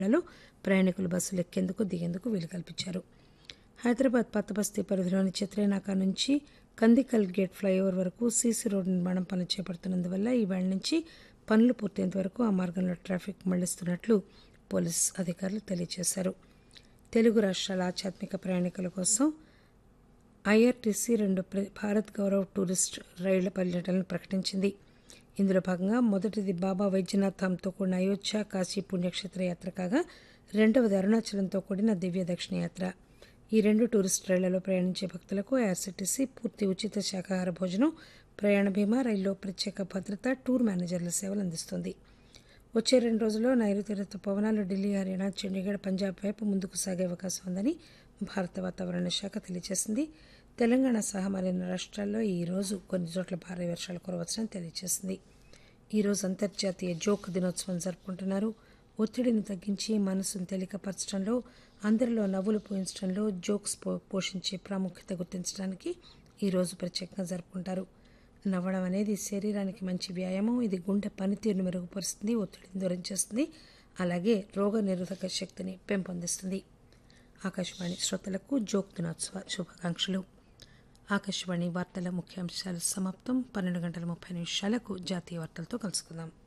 లలో ప్రయాణికులు బస్సులు ఎక్కేందుకు దిగేందుకు వీలు కల్పించారు హైదరాబాద్ పత్తబస్తీ పరిధిలోని చిత్రేనాక నుంచి కందికల్ గేట్ ఫ్లైఓవర్ వరకు సీసీ రోడ్డు నిర్మాణం పనులు చేపడుతున్నందువల్ల ఈవేళ నుంచి పనులు పూర్తయ్యేంత వరకు ఆ మార్గంలో ట్రాఫిక్ మళ్లిస్తున్నట్లు పోలీసు అధికారులు తెలియజేశారు తెలుగు రాష్ట్రాల ఆధ్యాత్మిక ప్రయాణికుల కోసం ఐఆర్టీసీ రెండు ప్ర- భారత్ గౌరవ్ టూరిస్ట్ రైళ్ల పర్యటనలు ప్రకటించింది ఇందులో భాగంగా మొదటిది బాబా వైద్యనాథంతో కూడిన అయోధ్య కాశీ పుణ్యక్షేత్ర యాత్ర కాగా రెండవది అరుణాచలంతో కూడిన దివ్య దక్షిణ యాత్ర ఈ రెండు టూరిస్ట్ రైళ్లలో ప్రయాణించే భక్తులకు ఐఆర్సీటీసీ పూర్తి ఉచిత శాకాహార భోజనం ప్రయాణ బీమా రైల్లో ప్రత్యేక భద్రత టూర్ మేనేజర్ల సేవలు అందిస్తుంది వచ్చే రెండు రోజుల్లో నైరుతి ఋతుపవనాలు ఢిల్లీ హర్యానా చండీగఢ్ పంజాబ్ వైపు ముందుకు సాగే అవకాశం ఉందని భారత వాతావరణ శాఖ తెలియజేసింది తెలంగాణ సహా మరిన్ని రాష్ట్రాల్లో ఈ రోజు కొన్ని చోట్ల భారీ వర్షాలు కురవచ్చని తెలియజేసింది ఈ రోజు అంతర్జాతీయ జోక్ దినోత్సవం జరుపుకుంటున్నారు ఒత్తిడిని తగ్గించి మనసును తేలికపరచడంలో అందరిలో నవ్వులు పోయించడంలో జోక్స్ పో- పోషించే ప్రాముఖ్యత గుర్తించడానికి ఈ రోజు ప్రత్యేకంగా జరుపుకుంటారు నవ్వడం అనేది శరీరానికి మంచి వ్యాయామం ఇది గుండె పనితీరును మెరుగుపరుస్తుంది ఒత్తిడిని దూరం చేస్తుంది అలాగే రోగ నిరోధక శక్తిని పెంపొందిస్తుంది ఆకాశవాణి శ్రోతలకు జోక్ దినోత్సవ శుభాకాంక్షలు ఆకాశవాణి వార్తల ముఖ్యాంశాలు సమాప్తం పన్నెండు గంటల ముప్పై నిమిషాలకు జాతీయ వార్తలతో కలుసుకుందాం